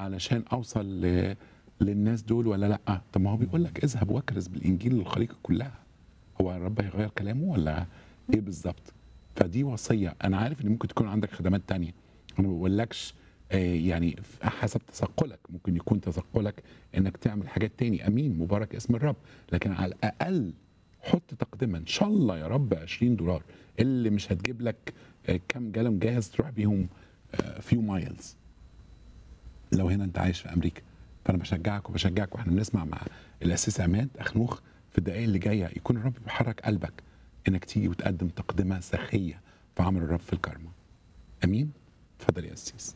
علشان اوصل ل... للناس دول ولا لا طب ما هو بيقول لك اذهب واكرز بالانجيل للخليقه كلها هو الرب هيغير كلامه ولا ايه بالظبط فدي وصيه انا عارف ان ممكن تكون عندك خدمات تانية انا ما بقولكش آه، يعني حسب تثقلك ممكن يكون تثقلك انك تعمل حاجات تاني امين مبارك اسم الرب لكن على الاقل حط تقدمه ان شاء الله يا رب 20 دولار اللي مش هتجيب لك آه، كام جالون جاهز تروح بيهم فيو مايلز لو هنا انت عايش في امريكا فانا بشجعك وبشجعك واحنا بنسمع مع الاسيس عماد اخنوخ في الدقائق اللي جايه يكون الرب بيحرك قلبك انك تيجي وتقدم تقدمه سخيه في عمل الرب في الكرمه امين اتفضل يا اسيس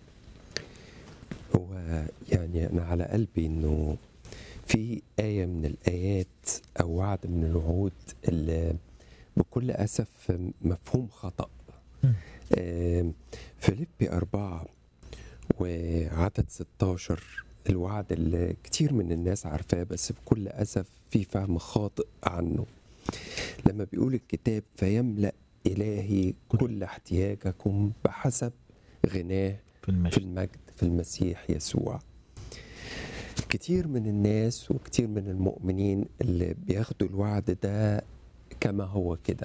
هو يعني انا على قلبي انه في آية من الآيات أو وعد من الوعود اللي بكل أسف مفهوم خطأ آم، فيليبي أربعة وعدد 16 الوعد اللي كتير من الناس عارفاه بس بكل أسف في فهم خاطئ عنه لما بيقول الكتاب فيملأ إلهي كل احتياجكم بحسب غناه في المجد في المجد في المسيح يسوع كتير من الناس وكتير من المؤمنين اللي بياخدوا الوعد ده كما هو كده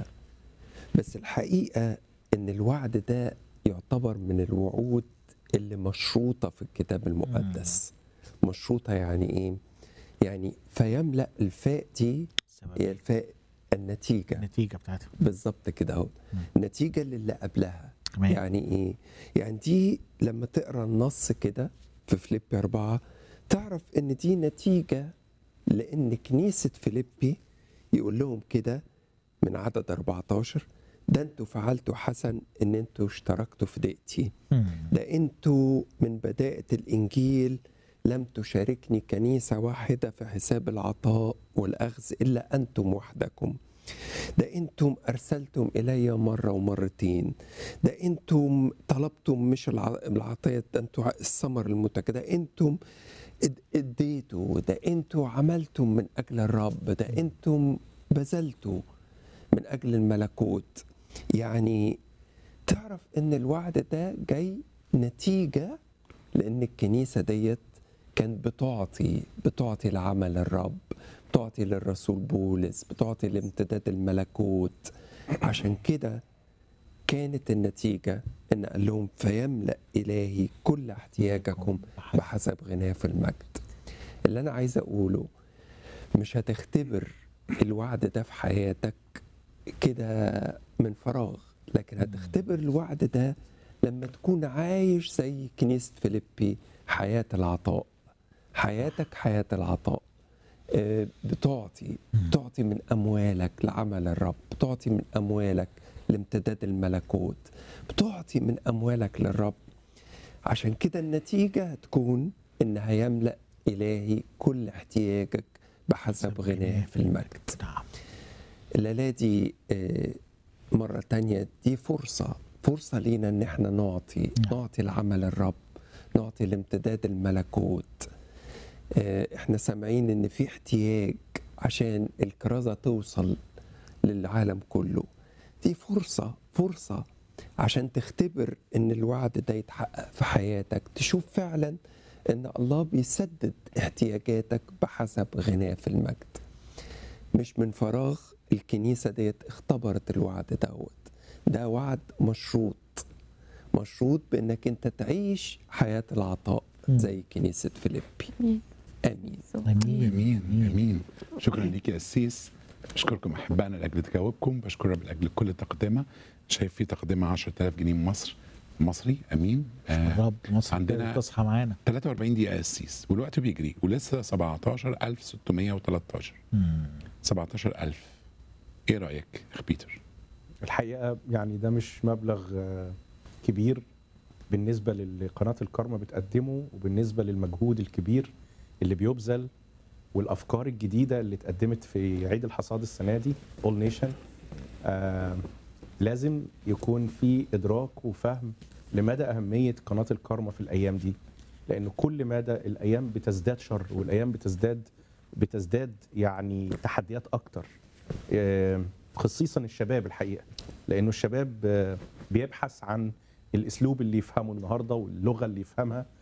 بس الحقيقة ان الوعد ده يعتبر من الوعود اللي مشروطة في الكتاب المقدس مشروطة يعني ايه؟ يعني فيملأ الفاء دي السبب هي الفاء النتيجة النتيجه بتاعتها بالظبط كده اهو مم. النتيجة للي قبلها تمام يعني ايه؟ يعني دي لما تقرا النص كده في فيليبي أربعة تعرف إن دي نتيجة لأن كنيسة فيليبي يقول لهم كده من عدد 14 ده انتوا فعلتوا حسن ان انتوا اشتركتوا في ضيقتي مم. ده انتوا من بداية الإنجيل لم تشاركني كنيسة واحدة في حساب العطاء والأخذ إلا أنتم وحدكم ده انتم ارسلتم الي مره ومرتين ده انتم طلبتم مش الع- العطيه ده انتم الثمر المتكد ده انتم اد- اديتوا ده انتم عملتم من اجل الرب ده انتم بذلتوا من اجل الملكوت يعني تعرف ان الوعد ده جاي نتيجه لان الكنيسه ديت كانت بتعطي بتعطي لعمل الرب بتعطي للرسول بولس بتعطي لامتداد الملكوت عشان كده كانت النتيجة إن قال لهم فيملأ إلهي كل احتياجكم بحسب غناه في المجد اللي أنا عايز أقوله مش هتختبر الوعد ده في حياتك كده من فراغ لكن هتختبر الوعد ده لما تكون عايش زي كنيسة فيليبي حياة العطاء حياتك حياة العطاء آه، بتعطي بتعطي من أموالك لعمل الرب بتعطي من أموالك لامتداد الملكوت بتعطي من أموالك للرب عشان كده النتيجة هتكون إن هيملأ إلهي كل احتياجك بحسب غناه في المجد نعم الليلة دي آه، مرة تانية دي فرصة فرصة لينا إن احنا نعطي نعطي لعمل الرب نعطي لامتداد الملكوت آه، احنا سامعين إن في احتياج عشان الكرازة توصل للعالم كله دي فرصة فرصة عشان تختبر إن الوعد ده يتحقق في حياتك تشوف فعلا إن الله بيسدد احتياجاتك بحسب غناه في المجد مش من فراغ الكنيسة ديت اختبرت الوعد دوت ده وعد مشروط مشروط بانك انت تعيش حياة العطاء زي كنيسة فيليبي امين امين امين امين شكرا ليك يا اسيس بشكركم احبائنا لاجل تجاوبكم بشكر رب لاجل كل تقدمه شايف في تقدمه 10000 جنيه من مصر مصري امين آه الرب مصر عندنا- عندنا تصحى معانا 43 دقيقه يا اسيس والوقت بيجري ولسه 17613 مم. 17000 ايه رايك اخ بيتر الحقيقه يعني ده مش مبلغ آه، كبير بالنسبه للي قناه الكارما بتقدمه وبالنسبه للمجهود الكبير اللي بيبذل والافكار الجديده اللي اتقدمت في عيد الحصاد السنه دي اول نيشن لازم يكون في ادراك وفهم لمدى اهميه قناه الكارما في الايام دي لان كل مدى الايام بتزداد شر والايام بتزداد بتزداد يعني تحديات اكتر آه، خصيصا الشباب الحقيقه لانه الشباب آه، بيبحث عن الاسلوب اللي يفهمه النهارده واللغه اللي يفهمها